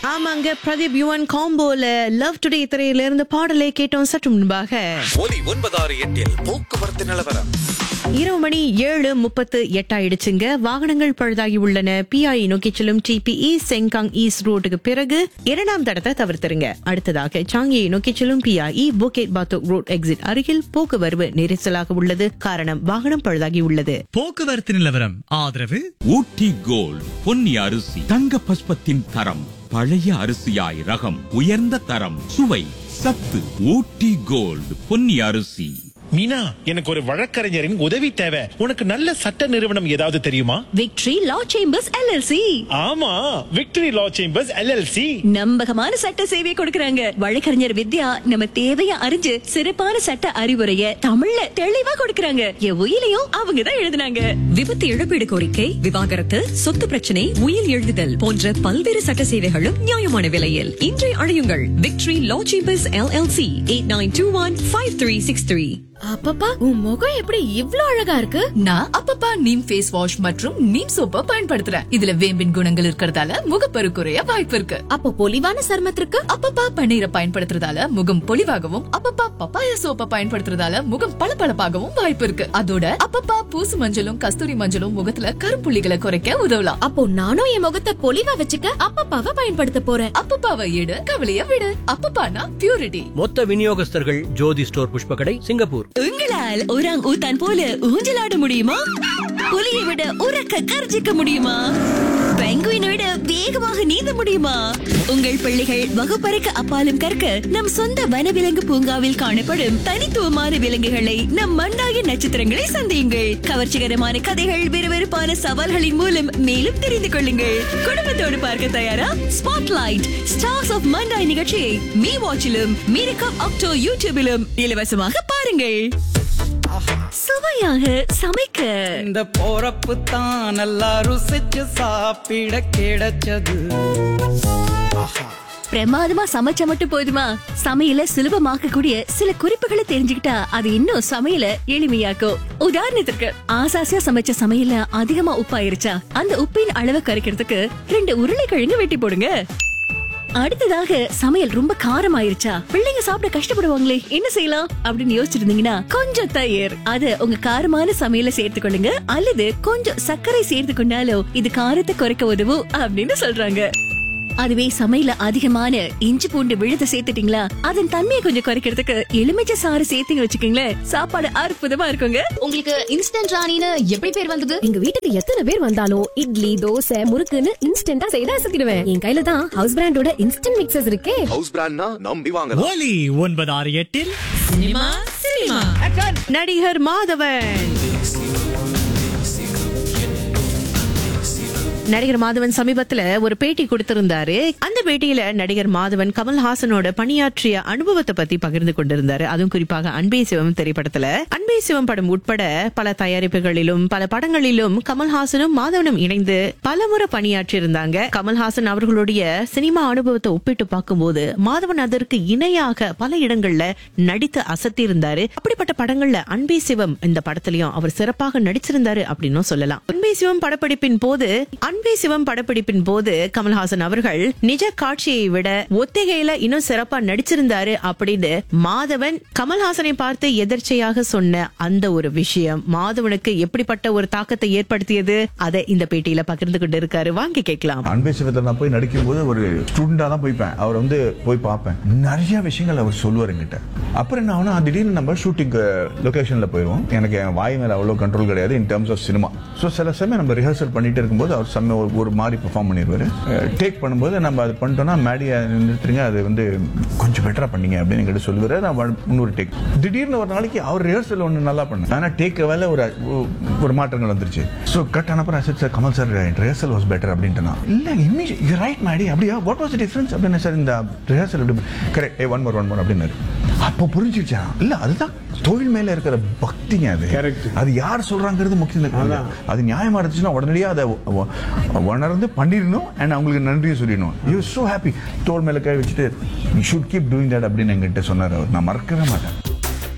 ஆமாங்க பிரதீப் யுவன் காம்போல love today திரையில இருந்து பாடலை கேட்டோம் சற்று முன்பாக ஒலி ஒன்பதாறு எட்டில் போக்குவரத்து நிலவரம் இரவு மணி ஏழு முப்பத்து எட்டாயிடுச்சுங்க வாகனங்கள் பழுதாகி உள்ளன பிஐ நோக்கி செல்லும் டிபிஇ செங்காங் ஈஸ்ட் ரோட்டுக்கு பிறகு இரண்டாம் தடத்தை தவிர்த்துருங்க அடுத்ததாக சாங்கியை நோக்கி செல்லும் PIE Bukit Batok road exit அருகில் போக்குவரவு நெரிசலாக உள்ளது காரணம் வாகனம் பழுதாகி உள்ளது போக்குவரத்து நிலவரம் ஆதரவு ஊட்டி கோல்ட் பொன்னி அரிசி தங்க பஸ்பத்தின் தரம் பழைய அரிசியாய் ரகம் உயர்ந்த தரம் சுவை சத்து ஊட்டி கோல்ட் பொன்னி அரிசி மீனா எனக்கு ஒரு வழக்கறிஞரின் உதவி தேவை உனக்கு நல்ல சட்ட நிறுவனம் ஏதாவது தெரியுமா விக்டரி லா சேம்பர்ஸ் எல்எல்சி ஆமா விக்டரி லா சேம்பர்ஸ் எல்எல்சி நம்பகமான சட்ட சேவை கொடுக்கறாங்க வழக்கறிஞர் வித்யா நம்ம தேவைய அறிஞ்சு சிறப்பான சட்ட அறிவுரைய தமிழ்ல தெளிவா கொடுக்கறாங்க என் உயிலையும் அவங்க தான் எழுதுனாங்க விபத்து இழப்பீடு கோரிக்கை விவாகரத்து சொத்து பிரச்சனை உயிர் எழுதுதல் போன்ற பல்வேறு சட்ட சேவைகளும் நியாயமான விலையில் இன்றை அழையுங்கள் Victory Law Chambers LLC eight nine two one five three six three அப்பப்பா உன் முகம் எப்படி இவ்ளோ அழகா இருக்கு நான் அப்பப்பா நீம் ஃபேஸ் வாஷ் மற்றும் நீம் சோப்பை பயன்படுத்துறேன் இதுல வேம்பின் குணங்கள் இருக்கறதால முகப்பரு குறைய வாய்ப்பு இருக்கு அப்போ பொலிவான சருமத்திற்கு அப்பப்பா பன்னீரை பயன்படுத்துறதால முகம் பொலிவாகவும் அப்பப்பா பப்பாயா சோப்பை பயன்படுத்துறதால முகம் பளபளப்பாகவும் வாய்ப்பு இருக்கு அதோட அப்பப்பா பூசு மஞ்சளும் கஸ்தூரி மஞ்சளும் முகத்துல கருப்புள்ளிகளை குறைக்க உதவலாம் அப்போ நானும் என் முகத்தை பொலிவா வச்சுக்க அப்பப்பாவை பயன்படுத்த போறேன் அப்பப்பாவை எடு கவலைய விடு அப்பப்பானா பியூரிட்டி மொத்த விநியோகஸ்தர்கள் ஜோதி ஸ்டோர் புஷ்பகடை சிங்கப்பூர் உங்களால் ஒராங் ஊத்தான் போல ஊஞ்சலாட முடியுமா புலியை விட உறக்க கர்ஜிக்க முடியுமா பெங்குயினை விட வேகமாக நீந்த முடியுமா உங்கள் பிள்ளைகள் வகுப்பறைக்கு அப்பாலும் கற்க நம் சொந்த வனவிலங்கு பூங்காவில் காணப்படும் தனித்துவமான விலங்குகளை நம் மண்டாய நட்சத்திரங்களை சந்தியுங்கள் கவர்ச்சிகரமான கதைகள் விறுவிறுப்பான சவால்களின் மூலம் மேலும் தெரிந்து கொள்ளுங்கள் குடும்பத்தோடு பார்க்க தயாரா ஸ்பாட்லைட் ஸ்டார்ஸ் ஆஃப் மண்டாய் நிகழ்ச்சியை மீ வாட்சிலும் மீரகம் அக்டோ யூடியூபிலும் இலவசமாக பாருங்கள் சுவையாக சமைக்க இந்த போறப்பு தான் நல்லா ருசிச்சு சாப்பிட கிடைச்சது பிரமாதமா சமைச்சா மட்டும் போதுமா சமையல சுலபமாக்க கூடிய சில குறிப்புகளை தெரிஞ்சுக்கிட்டா அது இன்னும் சமையல எளிமையாக்கும் உதாரணத்திற்கு ஆசாசியா சமைச்ச சமையல அதிகமா உப்பாயிருச்சா அந்த உப்பின் அளவை குறைக்கிறதுக்கு ரெண்டு உருளைக்கிழங்கு வெட்டி போடுங்க அடுத்ததாக சமையல் ரொம்ப காரம் ஆயிருச்சா பிள்ளைங்க சாப்பிட கஷ்டப்படுவாங்களே என்ன செய்யலாம் அப்படின்னு யோசிச்சிட்டு இருந்தீங்கன்னா கொஞ்சம் தயிர் அது உங்க காரமான சமையல சேர்த்துக்கொள்ளுங்க அல்லது கொஞ்சம் சர்க்கரை சேர்த்து கொண்டாலும் இது காரத்தை குறைக்க உதவும் அப்படின்னு சொல்றாங்க அதுவே சமையல அதிகமான இஞ்சி பூண்டு விழுத சேர்த்துட்டீங்களா அதன் தன்மையை கொஞ்சம் குறைக்கிறதுக்கு எலுமிச்சை சாறு சேர்த்துங்க வச்சுக்கோங்களேன் சாப்பாடு அற்புதமா இருக்குங்க உங்களுக்கு இன்ஸ்டன்ட் ராணின்னு எப்படி பேர் வந்தது எங்க வீட்டுக்கு எத்தனை பேர் வந்தாலும் இட்லி தோசை முறுக்குன்னு இன்ஸ்டன்டா செய்து அசத்திடுவேன் என் கையில தான் ஹவுஸ் பிராண்டோட இன்ஸ்டன்ட் மிக்சர்ஸ் இருக்கே ஹவுஸ் பிராண்ட்னா நம்பி வாங்கலாம் ஒலி ஒன்பதாறு எட்டில் நடிகர் மாதவன் நடிகர் மாதவன் சமீபத்துல ஒரு பேட்டி கொடுத்திருந்தாரு அந்த பேட்டியில நடிகர் மாதவன் கமல்ஹாசனோட பணியாற்றிய அனுபவத்தை பத்தி பகிர்ந்து கொண்டிருந்தாரு அதுவும் குறிப்பாக அன்பே சிவம் திரைப்படத்துல அன்பே சிவம் படம் உட்பட பல தயாரிப்புகளிலும் பல படங்களிலும் கமல்ஹாசனும் மாதவனும் இணைந்து பலமுறை பணியாற்றி இருந்தாங்க கமல்ஹாசன் அவர்களுடைய சினிமா அனுபவத்தை ஒப்பிட்டு பார்க்கும்போது மாதவன் அதற்கு இணையாக பல இடங்கள்ல நடித்து அசத்தி இருந்தாரு அப்படிப்பட்ட படங்கள்ல அன்பே சிவம் இந்த படத்திலையும் அவர் சிறப்பாக நடிச்சிருந்தாரு அப்படின்னும் சொல்லலாம் அன்பே சிவம் படப்பிடிப்பின் போது அன்பே சிவம் படப்பிடிப்பின் போது கமல்ஹாசன் அவர்கள் நிஜ காட்சியை விட ஒத்திகையில இன்னும் சிறப்பா நடிச்சிருந்தாரு அப்படின்னு மாதவன் கமல்ஹாசனை பார்த்து எதர்ச்சையாக சொன்ன அந்த ஒரு விஷயம் மாதவனுக்கு எப்படிப்பட்ட ஒரு தாக்கத்தை ஏற்படுத்தியது அதை இந்த பேட்டியில பகிர்ந்து கொண்டு இருக்காரு வாங்கி கேட்கலாம் அன்பே சிவத்தில் நான் போய் நடிக்கும்போது ஒரு ஸ்டூடெண்டா தான் போய்ப்பேன் அவர் வந்து போய் பார்ப்பேன் நிறைய விஷயங்கள் அவர் சொல்லுவார் என்கிட்ட அப்புறம் என்ன ஆகுனா திடீர்னு நம்ம ஷூட்டிங் லொகேஷன்ல போயிடுவோம் எனக்கு என் வாய் மேல அவ்வளோ கண்ட்ரோல் கிடையாது in terms of cinema so சில சமயம் நம்ம ரிஹர்சல் பண்ணிட்டு இருக்கும்போது அவர் செம்ம ஒரு ஒரு மாதிரி பெர்ஃபார்ம் பண்ணிடுவாரு டேக் பண்ணும்போது நம்ம அது பண்ணிட்டோம்னா மேடியை நிறுத்துறீங்க அது வந்து கொஞ்சம் பெட்டரா பண்ணீங்க அப்படின்னு என்கிட்ட சொல்லுவாரு நான் வ- இன்னொரு டேக் திடீர்னு ஒரு நாளைக்கு அவர் ரிஹர்சல் ஒன்று நல்லா பண்ணேன் ஆனால் டேக் வேலை ஒரு ஒரு மாற்றங்கள் வந்துருச்சு ஸோ கட் ஆனப்பறம் sir sir Kamal sir rehearsal was better அப்படின்ட்டு நான் இல்லை இமீடியட் யூ ரைட் மேடி அப்படியா வாட் வாஸ் டிஃபரன்ஸ் அப்படின்னு சார் இந்த ரிஹர்சல் எப்படி correct a one more one more அப்படின்னாரு அப்போ புரிஞ்சிருச்சா இல்ல அதுதான் தொழில் மேல இருக்கிற பக்திங்க அது அது யார் சொல்றாங்கிறது முக்கியம் இல்லை. அது நியாயமா இருந்துச்சுன்னா உடனடியாக அதை உ- உ- உணர்ந்து பண்ணிடணும் அண்ட் அவங்களுக்கு நன்றியை சொல்லிடணும் யூ so ஹாப்பி தோல் மேல கை வச்சுட்டு you should keep doing that அப்படின்னு என்கிட்ட சொன்னார் அவர் நான் மறக்கவே மாட்டேன்